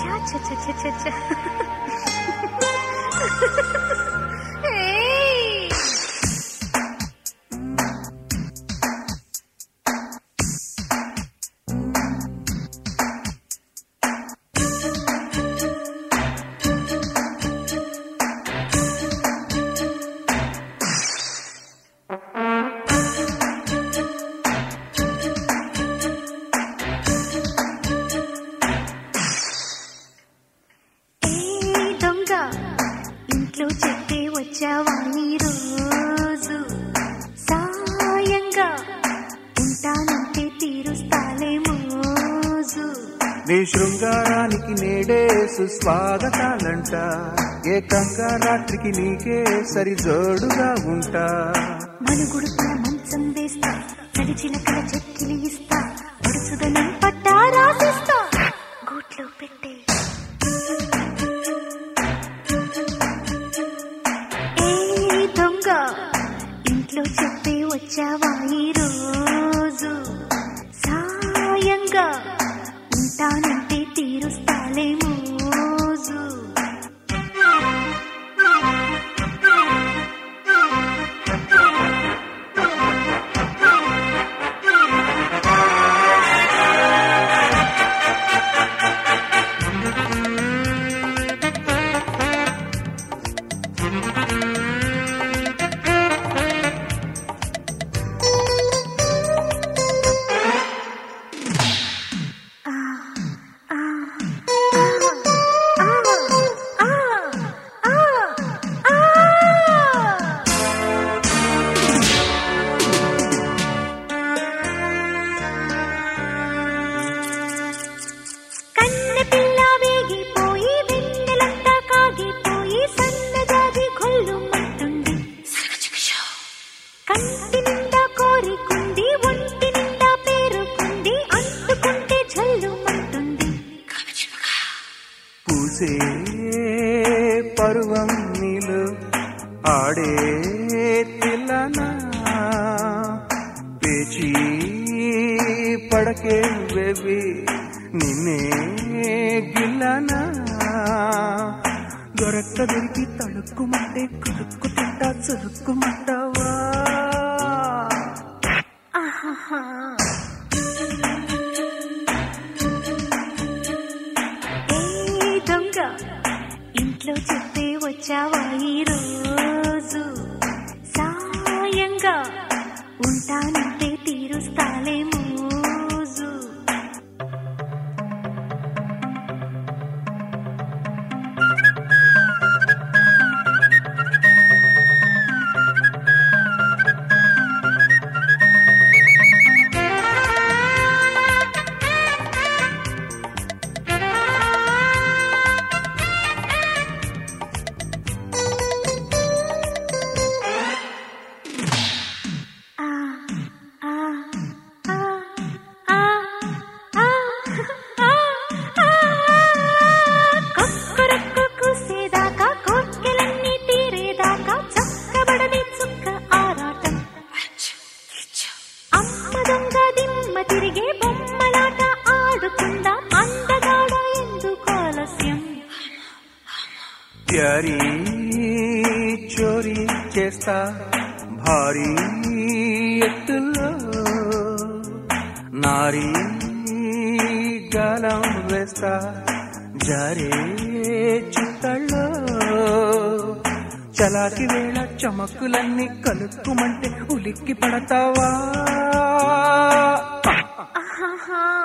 చా చా చా చా చా చా ఏయ్! ఏ దొంగ ఇంట్లో చెప్పే వచ్చావా ఈ రోజు సాయంగా ఉంటానంటే తీరుస్తాలే మోజు నీ శృంగారానికి నేడే సుస్వాగతాలంట ఏకంగా రాత్రికి నీకే సరిజోడుగా ఉంటా మనుగుడుతున్న మంచం వేస్తా నడిచిలకల చెక్కిలి ఇస్తా పడుచుదనం పట్టా రాసిస్తా గూట్లో పెట్టే ఏ దొంగ ఇంట్లో చెప్పే వచ్చావా ఈ రోజు సాయంగా ఉంటానంటే తీరుస్తాలే మోజు కన్నె పిల్ల వేగిపోయి వెన్నెలంతా కాగిపోయి సన్నజాజి కొల్లుమంటుంది కంటి నిండా కోరికుంది ఒంటి నిండా పేరుకుంది అందుకుంటే జల్లుమంటుంది పూసే పరువం నీలో ఆడే తిల్లనా పేచి పడకే బేబీ నిన్నే గిల్లనా దొరక్క దొరికి తడుక్కుమంటే కులుక్కు తింటా చురుక్కుమంటావా ఆహాహా ఏ దొంగ ఇంట్లో చెప్పే వచ్చావా ఈ రోజు సాయంగా ఉంటానంటే తీరుస్తాలే మోజు ఆ ఆ ఆ ఆ ఆ ఆ కొక్కరొక్క కూసేదాకా కోర్కెలన్నీ తీరేదాకా చక్కబడని చుక్క ఆరాటం అమ్మ దొంగ దిమ్మ తిరిగే బొమ్మలాట ఆడుకుందాం అందగాడ ఎందుకు ఆలస్యం ప్యారీ చోరీ చేస్తా భారీ ఎత్తుల్లో నారీ గాలం వేస్తా జారే చిత్తల్లో చలాకి వేళ చమక్కులన్నీ కలుక్కుమంటే ఉలిక్కి పడతావా ఆహాహా